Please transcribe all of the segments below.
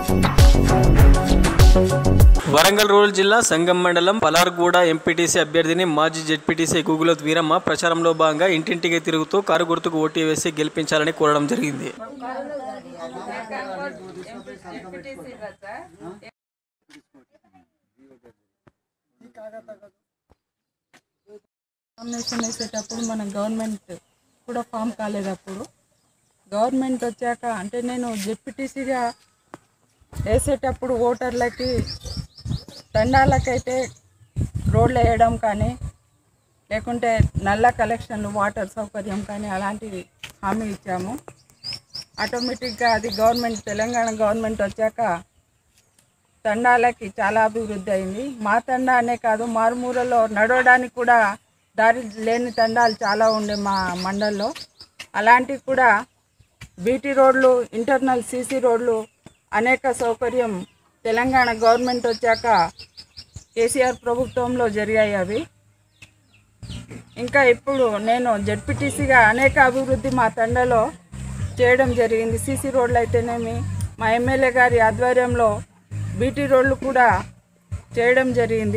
Warangal rural జిల్లా సంగం మండలం పలార్గూడ MPTC అభ్యర్థిని మాజీ జెడ్పీటీసీ గూగులోత్ వీరమ్మ ప్రచారంలో భాగంగా ఇంటింటికి తిరుగుతూ కారు గుర్తుకు ఓటు వేసి గెలిపించాలని కోరడం జరిగింది నామినేషన్ వేసేటప్పుడు మన గవర్నమెంట్ కూడా ఫామ్ కాలేదు అప్పుడు గవర్నమెంట్ వచ్చాక అంటే నేను జెడ్పీటీసీగా వేసేటప్పుడు ఓటర్లకి తండాలకైతే రోడ్లు వేయడం కానీ లేకుంటే నల్ల కలెక్షన్లు వాటర్ సౌకర్యం కానీ అలాంటివి హామీ ఇచ్చాము ఆటోమేటిక్గా అది గవర్నమెంట్ తెలంగాణ గవర్నమెంట్ వచ్చాక తండాలకి చాలా అభివృద్ధి అయింది మా తండా అనే కాదు మారుమూలలో నడవడానికి కూడా దారి లేని తండాలు చాలా ఉండే మా మండల్లో అలాంటివి కూడా బీటీ రోడ్లు ఇంటర్నల్ సీసీ రోడ్లు అనేక సౌకర్యం తెలంగాణ గవర్నమెంట్ వచ్చాక కేసీఆర్ ప్రభుత్వంలో జరిగాయి అవి ఇంకా ఇప్పుడు నేను జడ్పీటీసీగా అనేక అభివృద్ధి మా తండలో చేయడం జరిగింది సీసీ రోడ్లు అయితేనేమి మా ఎమ్మెల్యే గారి ఆధ్వర్యంలో బీటీ రోడ్లు కూడా చేయడం జరిగింది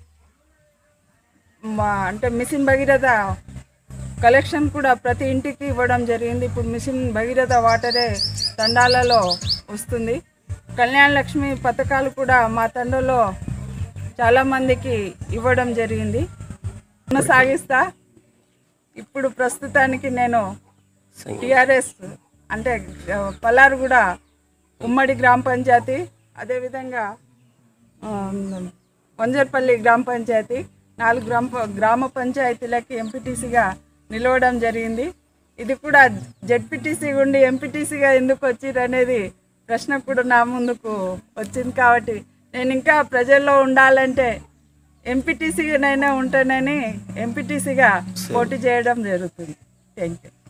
మా అంటే మిషన్ భగీరథ కలెక్షన్ కూడా ప్రతి ఇంటికి ఇవ్వడం జరిగింది ఇప్పుడు మిషన్ భగీరథ వాటరే తండాలలో వస్తుంది కళ్యాణ లక్ష్మి పథకాలు కూడా మా తండలో చాలామందికి ఇవ్వడం జరిగింది కొనసాగిస్తా ఇప్పుడు ప్రస్తుతానికి నేను టిఆర్ఎస్ అంటే ఆ, పల్లారుగూడ ఉమ్మడి గ్రామ పంచాయతీ అదేవిధంగా ఆ, వంజర్పల్లి గ్రామ పంచాయతీ నాలుగు గ్రామ ప- గ్రామ పంచాయతీలకి ఎంపీటీసీగా నిలవడం జరిగింది ఇది కూడా జెడ్పీటీసీ ఉండి ఎంపీటీసీగా ఎందుకు వచ్చింది అనేది ప్రశ్న కూడా నా ముందుకు వచ్చింది కాబట్టి నేను ఇంకా ప్రజల్లో ఉండాలంటే ఎంపీటీసీగానైనా ఉంటానని ఎంపీటీసీగా పోటీ చేయడం జరుగుతుంది థ్యాంక్ యూ